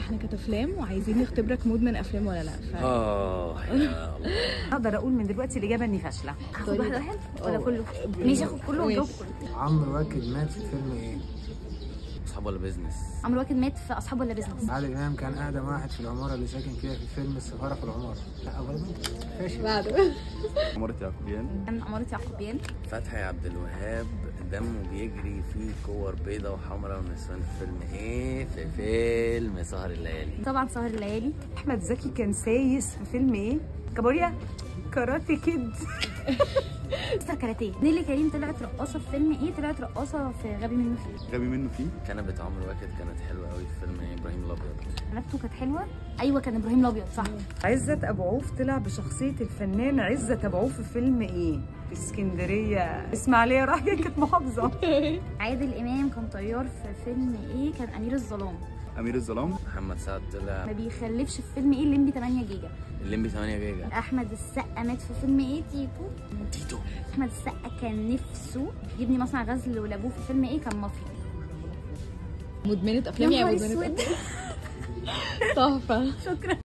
احنا كانت افلام وعايزين نختبرك مدمن افلام ولا لا ف... اه يا الله اقدر اقول من دلوقتي الاجابه اني فاشله هاخد واحد واحد ولا كله؟ ماشي اخد كله واجاوب كله عمرو واكد مات في فيلم ايه؟ اصحاب ولا بيزنس عمرو واكد مات في اصحاب ولا بيزنس عادل امام كان اقدم واحد في العماره اللي ساكن فيها في فيلم السفاره في العماره لا برضه فاشل عمارة يعقوبيان كان عمارة يعقوبيان فتحي عبد الوهاب دمه بيجري فيه كور بيضة وحمراء ونسوان في فيلم ايه في فيلم سهر الليالي طبعا سهر الليالي احمد زكي كان سايس في فيلم ايه كابوريا كاراتي كيد مستر كاراتيه نيلي كريم طلعت رقاصة في فيلم ايه طلعت رقاصة في غبي منه فيه غبي منه فيه كنبة عمرو واكد كانت حلوة قوي في فيلم إيه؟ ابراهيم الابيض نفسه كانت حلوة ايوه كان ابراهيم الابيض صح عزت ابو عوف طلع بشخصيه الفنان عزت ابو عوف في فيلم ايه في اسكندريه اسماعيليه رايحه كانت محافظه عادل امام كان طيار في فيلم ايه كان امير الظلام امير الظلام محمد سعد طلع ما بيخلفش في فيلم ايه الليمبي 8 جيجا الليمبي 8 جيجا احمد السقا مات في فيلم ايه تيتو تيتو احمد السقا كان نفسه يبني مصنع غزل ولابوه في فيلم ايه كان مافيا مدمنه يا افلام يا نهار مدمنه اسود تحفه شكرا